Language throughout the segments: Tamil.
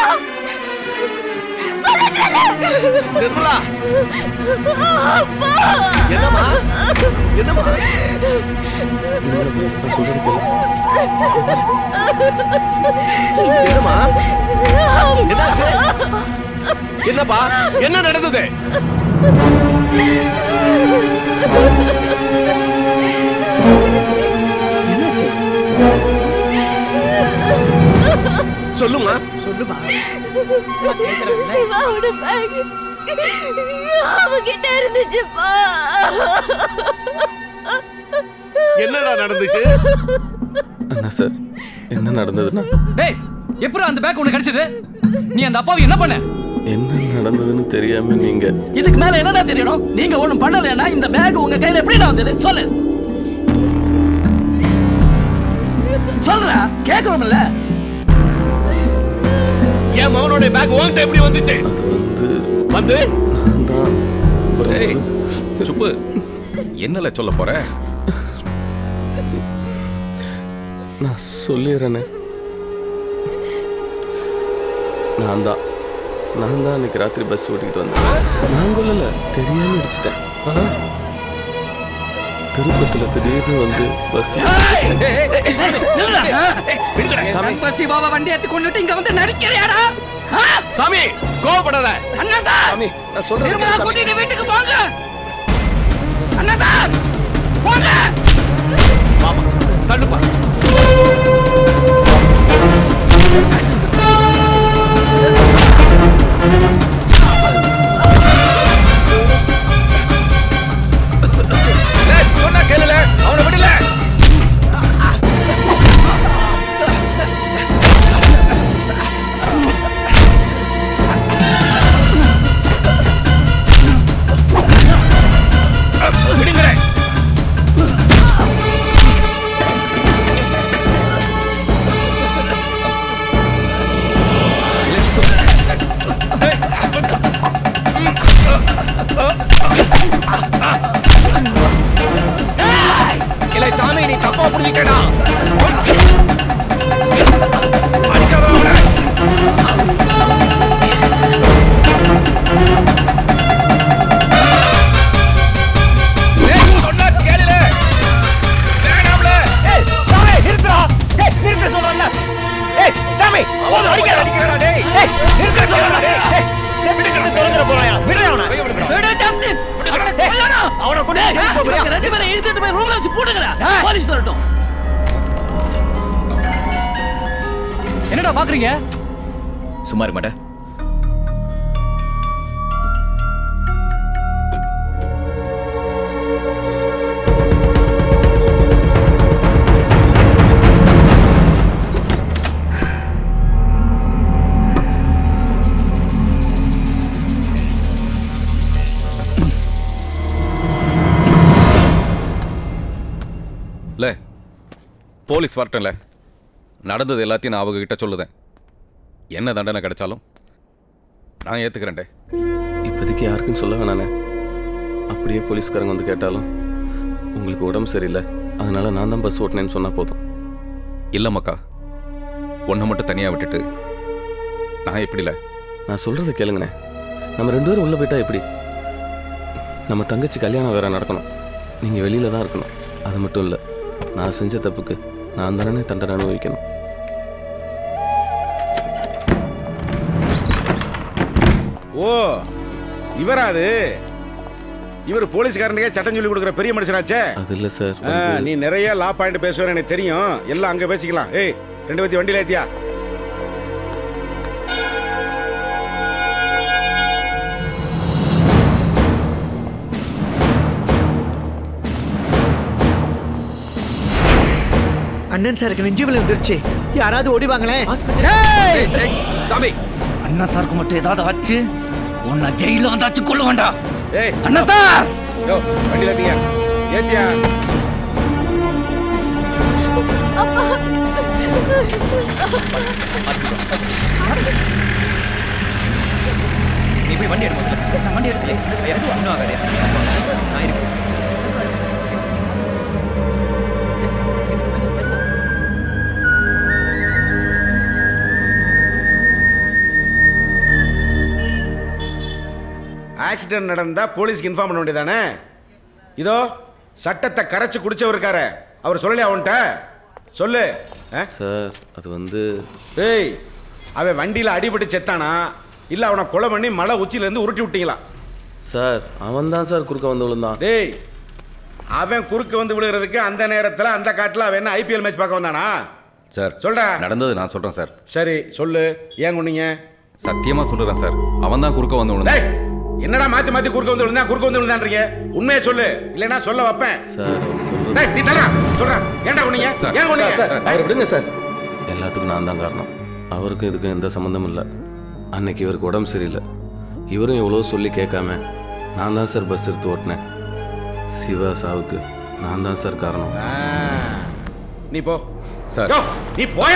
நிர்மலா என்னம்மா என்னம்மா என்னம்மா என்னாச்சு என்னப்பா என்ன நடந்தது என்னாச்சு சொல்லுமா சொல்லுமா சிவாவோட பேக் அவகிட்ட இருந்துச்சுப்பா என்னடா நடந்துச்சு அண்ணா சார் என்ன நடந்ததுன்னா டேய் எப்படி அந்த பேக் உனக்கு கிடைச்சது நீ அந்த அப்பாவை என்ன பண்ண என்ன நடந்ததுன்னு தெரியாம நீங்க இதுக்கு மேல என்னடா தெரியணும் நீங்க ஒண்ணும் பண்ணலைன்னா இந்த பேக் உங்க கையில எப்படிடா வந்தது சொல்லு சொல்றா கேக்குறோம்ல என் மகனோட பேக் உன்கிட்ட எப்படி வந்துச்சு வந்து நான் தான் அப்புறம் ஏய் சுப்பு என்னல சொல்ல போற நான் சொல்லிடுறேனே நான் தான் நான் தான் அன்னைக்கு ராத்திரி பஸ் ஓட்டிக்கிட்டு வந்தேன் நான் கொல்லல தெரியாம இடிச்சிட்டேன் திருப்பத்துல திடீர்னு வந்து பஸ் சிவாவை வண்டி எடுத்து கொண்டுட்டு இங்க வந்து நடிக்கிறியாடா சாமி கோவப்படாத அண்ணா சார் சாமி நான் சொல்றேன் நிர்மலா கூட்டிட்டு வீட்டுக்கு போங்க அண்ணா சார் போங்க மாமா தள்ளுப்பா ஏய், சொன்னா கேளுல அவனை விடல விடுங்களேன் இல்லை சாமி நீ தப்பா புரிஞ்சுக்கடா அடிக்காத அவனை. ஏய், சொன்னா கேளுல. வேணாம்ல. ஏய், சாமி, நிறுத்துடா. ஏய், நிறுத்த சொல்றேன்ல. ஏய், சாமி, போதும், அடிக்காத, அடிக்கிறடா, டேய். ஏய், நிறுத்த சொல்றேன்டா, டேய். ஏய், செவிடுக்கிட்டு தொலைஞ்சிட போறாயா? விடுடா அவனை. விடு ஜாஸ்தின் அவனை கொல்லணும் அவனை கொண்டு போய் ஜெயிலுக்கு போ, இவங்க ரெண்டு பேரும் இழுத்துட்டு போய் ரூம்ல வச்சு போடுங்கடா போலீஸ் வரட்டும் என்னடா பாக்குறீங்க சும்மா இருக்க மாட்டேன் இல்ல போலீஸ் வரட்டும்ல நடந்தது எல்லாத்தையும் நான் அவங்க கிட்ட சொல்லுதேன் என்ன தண்டனை கிடைச்சாலும் நான் ஏத்துக்கிறேன்டே இப்போதைக்கு யாருக்கும் சொல்ல வேணானே அப்படியே போலீஸ்காரங்க வந்து கேட்டாலும் உங்களுக்கு உடம்பு சரியில்லை அதனால நான் தான் பஸ் ஓட்டினேன்னு சொன்னா போதும் இல்ல மக்கா உன்னை மட்டும் தனியா விட்டுட்டு நான் எப்படில நான் சொல்றத கேளுங்கண்ணே நம்ம ரெண்டு பேரும் உள்ள போயிட்டா எப்படி நம்ம தங்கச்சி கல்யாணம் வேற நடக்கணும் நீங்க வெளியில தான் இருக்கணும் அது மட்டும் இல்லை நான் செஞ்ச தப்புக்கு நான் தானே தண்டனை அனுபவிக்கணும் ஓ இவரா அது இவர் போலீஸ்காரனுக்கே சட்டம் சொல்லி கொடுக்குற பெரிய மனுஷனாச்சே அது இல்லை சார் ஆ, நீ நிறைய லா பாயிண்ட் பேசுவேன்னு எனக்கு தெரியும் எல்லாம் அங்க பேசிக்கலாம் ஏய் ரெண்டு பத்தி வண்டியில ஏத்தியா அண்ணன் சாருக்கு நெஞ்சு வலி வந்துருச்சு யாராவது ஓடி வாங்களேன் சாமி அண்ணா சாருக்கு மட்டும் ஏதாவது வச்சு உன்னை ஜெயில வந்தாச்சு கொள்ள வேண்டாம் ஏய் அண்ணா சார் யோ வண்டியில ஏத்தியா ஏத்தியா நீ போய் வண்டி எடுக்க நான் வண்டி எடுக்கல ஒன்றும் ஆகாதே நான் இருக்கேன் ஆக்சிடென்ட் நடந்தா போலீஸ்க்கு இன்ஃபார்ம் பண்ண வேண்டியதானே இதோ சட்டத்தை கரைச்சு குடிச்சவர் இருக்காரு அவர் சொல்லலையா அவன்கிட்ட சொல்லு ஆ? சார் அது வந்து ஏய் அவன் வண்டியில் அடிபட்டு செத்தானா இல்லை அவனை கொலை பண்ணி மலை உச்சியிலேருந்து உருட்டி விட்டீங்களா சார் அவன் தான் சார் குறுக்க வந்து விழுந்தான் டேய் அவன் குறுக்க வந்து விழுகிறதுக்கு அந்த நேரத்தில் அந்த காட்டில் அவன் என்ன ஐபிஎல் மேட்ச் பார்க்க வந்தானா சார் சொல்டா நடந்தது நான் சொல்றேன் சார் சரி சொல்லு ஏன் கொண்டீங்க சத்தியமா சொல்லுறேன் சார் அவன் தான் குறுக்க வந்து விழுந்தான் டேய் என்னடா மாத்தி மாத்தி குறுக்க வந்து விழுந்தா குறுக்க வந்து விழுந்தான்றீங்க உண்மையை சொல்லு இல்லைன்னா சொல்ல வைப்பேன் சார் அவர் சொல்றது டேய் நீ தரா சொல்றா ஏன்டா கொண்டீங்க சார், ஏன் கொண்டீங்க சார் அவர் விடுங்க சார் எல்லாத்துக்கும் நான் தான் காரணம் அவருக்கும் இதுக்கும் எந்த சம்மந்தமும் இல்லை அன்னைக்கு இவருக்கு உடம்பு சரியில்லை இவரும் எவ்வளோ சொல்லி கேட்காம நான் தான் சார் பஸ் எடுத்து ஓட்டினேன் சிவா சாவுக்கு நான் தான் சார் காரணம் ஆ, நீ போ சார். யோ, நீ போயா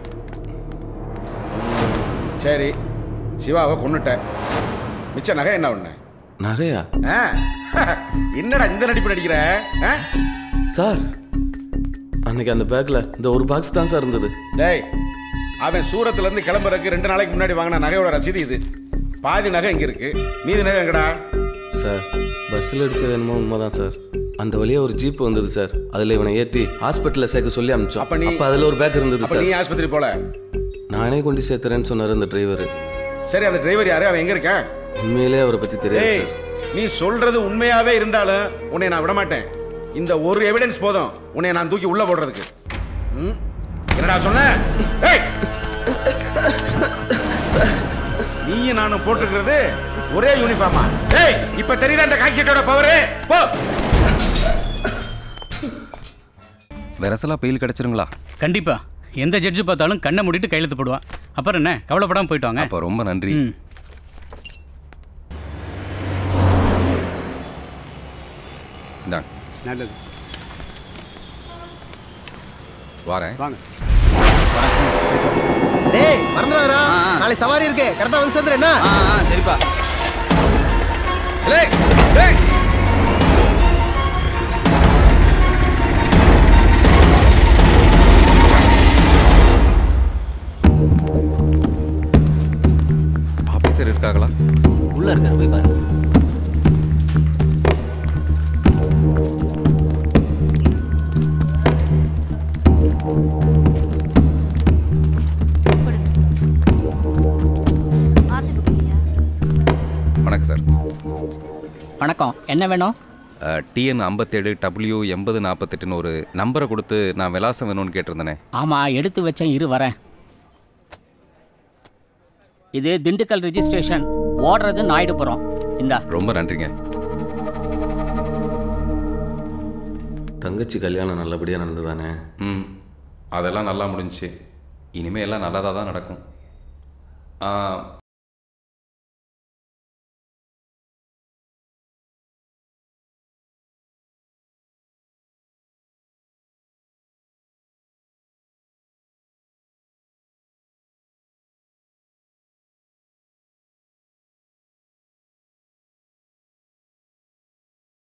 சரி சிவாவை கொன்னுட்ட மிச்ச நகை என்ன ஒண்ணு நகையா ஆ, என்னடா இந்த நடிப்பு நடிக்கிற ஆ? சார் அன்னைக்கு அந்த பேக்கில் இந்த ஒரு பாக்ஸ் தான் சார் இருந்தது டேய் அவன் சூரத்துல இருந்து கிளம்புறதுக்கு ரெண்டு நாளைக்கு முன்னாடி வாங்கின நகையோட ரசீது இது பாதி நகை இங்க இருக்கு மீதி நகை எங்கடா சார் பஸ்ஸில் அடிச்சது என்னமோ உண்மைதான் சார் அந்த வழியா ஒரு ஜீப் வந்தது சார் அதில் இவனை ஏற்றி ஹாஸ்பிட்டலில் சேர்க்க சொல்லி அனுப்பிச்சோம் அப்ப நீ- அப்போ அதில் ஒரு பேக் இருந்தது அப்ப சார் நீ ஆஸ்பத்திரி போல நானே கொண்டு சேர்த்துறேன்னு சொன்னார் அந்த டிரைவர் சரி அந்த டிரைவர் யாரு அவன் எங்க இருக்க உண்மையிலே அவரை பற்றி தெரியாது டேய் சார். நீ சொல்றது உண்மையாவே இருந்தாலும் உன்னை நான் விட மாட்டேன் இந்த ஒரு எவிடன்ஸ் போதும் உன்னை நான் தூக்கி உள்ள போடுறதுக்கு ம்? என்னடா சொன்ன ஏய்! நீயும் நானும் போட்டுக்கிறது ஒரே யூனிஃபார்மா ஏய் இப்ப தெரியுதா இந்த காய்ச்சட்டோட பவரு போ வெரசலா பெயில் கிடைச்சிருங்களா கண்டிப்பா எந்த ஜட்ஜு பார்த்தாலும் கண்ணை மூடிட்டு கையெழுத்து போடுவான் அப்புறம் என்ன கவலைப்படாம போயிட்டு வாங்க அப்போ ரொம்ப நன்றி ம் இந்தாங்க நல்லது வாரேன் வாங்க டேய் மறந்துடாதடா நாளை சவாரி இருக்கு கரெக்டா வந்து சேர்ந்துரு என்ன சரிப்பா ஆபீசர் இருக்காங்களா உள்ள இருக்காரு போய் பாருங்க வணக்கம் சார் வணக்கம் என்ன வேணும் டிஎன் ஐம்பத்தேழு டபிள்யூ எண்பது நாற்பத்தெட்டுன்னு ஒரு நம்பரை கொடுத்து நான் விலாசம் வேணும்னு கேட்டிருந்தேனே ஆமா எடுத்து வச்சேன் இரு வரேன் இது திண்டுக்கல் ரெஜிஸ்ட்ரேஷன் ஓடுறது நாயுடுபுரம் இந்தா ரொம்ப நன்றிங்க தங்கச்சி கல்யாணம் நல்லபடியாக நடந்ததானே ம் அதெல்லாம் நல்லா முடிஞ்சுச்சு இனிமேல் எல்லாம் நல்லதாக தான் நடக்கும் ஆ,